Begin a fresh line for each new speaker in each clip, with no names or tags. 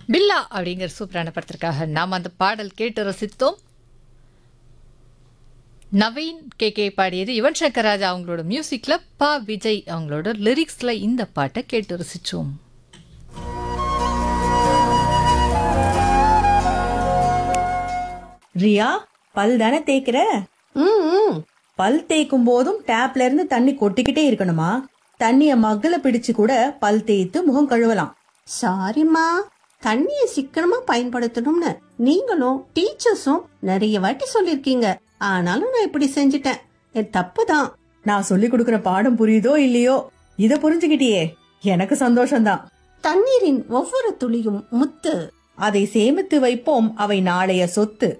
பில்லா அப்படிங்கிற சூப்பரான படத்திற்காக நாம் அந்த பாடல் கேட்டு ரசித்தோம் நவீன் கே கே பாடியது யுவன் சங்கர் ராஜா அவங்களோட மியூசிக்ல பா விஜய் அவங்களோட லிரிக்ஸ்ல இந்த பாட்டை கேட்டு ரசிச்சோம்
ரியா பல் தானே தேய்க்கிற
ம் ம்.
பல் தேய்க்கும் போதும் டேப்ல இருந்து தண்ணி கொட்டிக்கிட்டே இருக்கணுமா தண்ணிய மக்குல பிடிச்சு கூட பல் தேய்த்து முகம் கழுவலாம்
சாரிம்மா தண்ணியை சிக்கனமா பயன்படுத்தணும்னு நீங்களும் டீச்சர்ஸும் நிறைய வாட்டி சொல்லிருக்கீங்க ஆனாலும் நான் இப்படி செஞ்சிட்டேன் என் தப்பு தான்
நான் சொல்லி கொடுக்கிற பாடம் புரியுதோ இல்லையோ இத புரிஞ்சுக்கிட்டியே எனக்கு சந்தோஷம்தான்
தண்ணீரின் ஒவ்வொரு துளியும் முத்து
அதை சேமித்து வைப்போம் அவை நாளைய சொத்து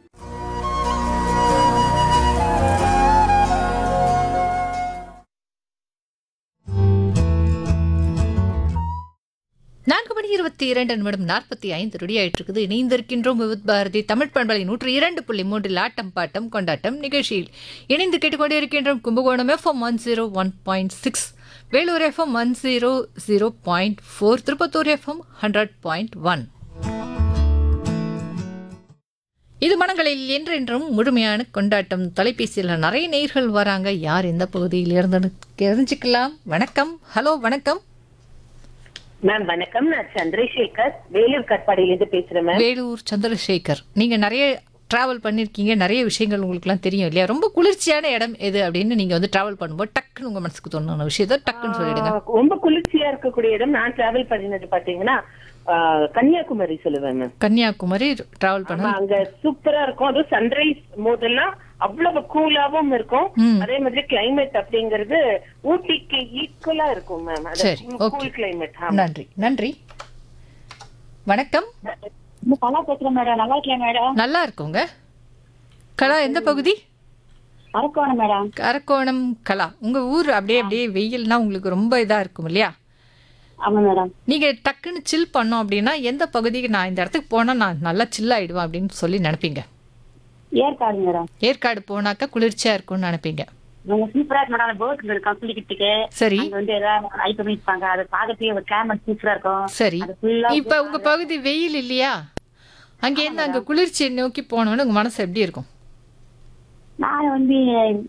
நான்கு மணி இருபத்தி இரண்டு நிமிடம் நாற்பத்தி ஐந்து ரெடி ஆயிட்டு இருக்குது இணைந்திருக்கின்றோம் விவித் பாரதி தமிழ் பண்பலை நூற்றி இரண்டு புள்ளி மூன்றில் ஆட்டம் பாட்டம் கொண்டாட்டம் நிகழ்ச்சியில் இணைந்து கேட்டுக்கொண்டே இருக்கின்றோம் Kumbakonam FM one zero one point six Vellore FM one zero zero point four Tirupattur FM hundred point one இது மனங்களில் என்றென்றும் முழுமையான கொண்டாட்டம் தொலைபேசியில் நிறைய நேர்கள் வராங்க யார் எந்த பகுதியில் இருந்து தெரிஞ்சுக்கலாம் வணக்கம் ஹலோ வணக்கம்
மேம் வணக்கம் நான் சந்திரசேகர் வேலூர் கட்பாடியிலிருந்து பேசுறேன் மேம்
வேலூர் சந்திரசேகர் நீங்க நிறைய டிராவல் பண்ணிருக்கீங்க நிறைய விஷயங்கள் உங்களுக்குலாம் தெரியும் இல்லையா ரொம்ப குளிர்ச்சியான இடம் எது அப்படின்னு நீங்க வந்து டிராவல் பண்ணும்போது டக்குன்னு உங்க மனசுக்கு தோணுன விஷயத்த டக்குன்னு சொல்லிடுங்க
ஆஹ் ரொம்ப குளிர்ச்சியா இருக்கக்கூடிய இடம் நான் டிராவல் பண்ணினது பாத்தீங்கன்னா ஆஹ் கன்னியாகுமரி சொல்லுவேன் மேம்
கன்னியாகுமரி டிராவல்
ஆமா,
பண்ண
அங்க சூப்பரா இருக்கும் அதுவும் சன்ரைஸ் போதெல்லாம் அவ்வளவு கூலாவும் இருக்கும்
ம்.
அதே மாதிரி கிளைமேட் அப்படிங்கறது ஊட்டிக்கு ஈக்குவலா இருக்கும் மேம்
சரி, okay.
கூல் கிளைமேட்
நன்றி நன்றி வணக்கம்
இந்த கலா பேசுறேன் மேடம் நல்லா இருக்கேன் மேடம்
நல்லா இருக்குங்க கலா எந்த பகுதி
அரக்கோணம் மேடம்
அரக்கோணம் கலா உங்க ஊர் அப்படியே அப்படியே வெயில்னா உங்களுக்கு ரொம்ப இதா இருக்கும் இல்லையா
ஆமா மேடம்
நீங்க டக்குன்னு சில் பண்ணோம் அப்படின்னா எந்த பகுதிக்கு நான் இந்த இடத்துக்கு போனா நான் நல்லா சில் ஆயிடுவேன் அப்படின்னு சொல்லி நினைப்பீங்க
ஏற்காடு மேடம்
ஏற்காடு போனாக்கா குளிர்ச்சியா இருக்கும்னு நினைப்பீங்க
உங்க சூப்பரா இருக்கு மேடம் போட் இருக்கும் குளிக்கிறதுக்கு
சரி
அங்க வந்து ஏதாவது ஐட்டம் இருப்பாங்க அதை பார்க்கறதுக்கு ஒரு கிளைமேட் சூப்பரா இருக்கும்
சரி
அது ஃபுல்லா
இப்ப உங்க பகுதி வெயில் இல்லையா அங்க இருந்து அங்க குளிர்ச்சியை நோக்கி போனோன்னு உங்க மனசு எப்படி இருக்கும்
நான் வந்து